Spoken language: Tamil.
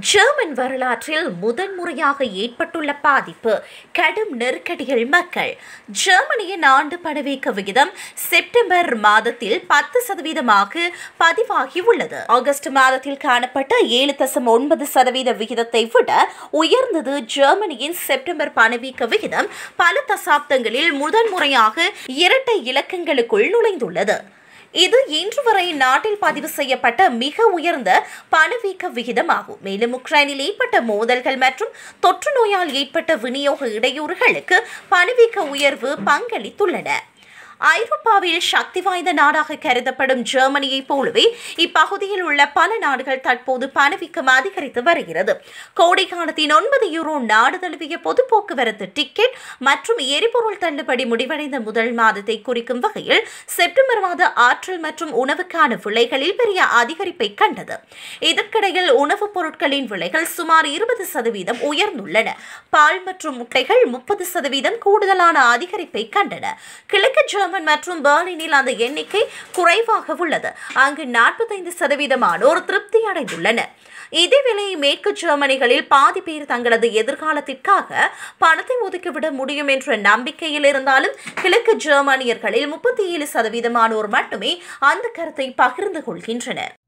ஜெர்மன் வரலாற்றில் முதன்முறையாக ஏற்பட்டுள்ள பாதிப்பு கடும் நெருக்கடிகள் மக்கள் ஜெர்மனியின் ஆண்டு பணவீக்க விகிதம் செப்டம்பர் மாதத்தில் பத்து சதவீதமாக பதிவாகியுள்ளது ஆகஸ்ட் மாதத்தில் காணப்பட்ட ஏழு தசம் ஒன்பது சதவீத விகிதத்தை விட உயர்ந்தது ஜெர்மனியின் செப்டம்பர் பணவீக்க விகிதம் பல தசாப்தங்களில் முதன்முறையாக இரட்டை இலக்கங்களுக்குள் நுழைந்துள்ளது இது இன்று வரை நாட்டில் பதிவு செய்யப்பட்ட மிக உயர்ந்த பணவீக்க விகிதமாகும் மேலும் உக்ரைனில் ஏற்பட்ட மோதல்கள் மற்றும் தொற்று நோயால் ஏற்பட்ட விநியோக இடையூறுகளுக்கு பணவீக்க உயர்வு பங்களித்துள்ளன ஐரோப்பாவில் சக்தி வாய்ந்த நாடாக கருதப்படும் ஜெர்மனியைப் போலவே இப்பகுதியில் உள்ள பல நாடுகள் தற்போது பணவீக்கம் அதிகரித்து வருகிறது கோடை காலத்தின் ஒன்பது யூரோ நாடு தழுவிய பொது போக்குவரத்து டிக்கெட் மற்றும் எரிபொருள் தள்ளுபடி முடிவடைந்த முதல் மாதத்தை குறிக்கும் வகையில் செப்டம்பர் மாத ஆற்றல் மற்றும் உணவுக்கான விலைகளில் பெரிய அதிகரிப்பை கண்டது இதற்கிடையில் உணவுப் பொருட்களின் விலைகள் சுமார் இருபது சதவீதம் உயர்ந்துள்ளன பால் மற்றும் முட்டைகள் முப்பது சதவீதம் கூடுதலான அதிகரிப்பை கண்டன கிழக்கு ஜெர்மன் மற்றும் பெர்லினில் அந்த எண்ணிக்கை குறைவாக உள்ளது அங்கு நாற்பத்தைந்து சதவீதமானோர் திருப்தி அடைந்துள்ளனர் இதேவேளை மேற்கு ஜெர்மனிகளில் பாதி பேர் தங்களது எதிர்காலத்திற்காக பணத்தை ஒதுக்கிவிட முடியும் என்ற நம்பிக்கையில் இருந்தாலும் கிழக்கு ஜெர்மனியர்களில் முப்பத்தி ஏழு சதவீதமானோர் மட்டுமே அந்த கருத்தை பகிர்ந்து கொள்கின்றனர்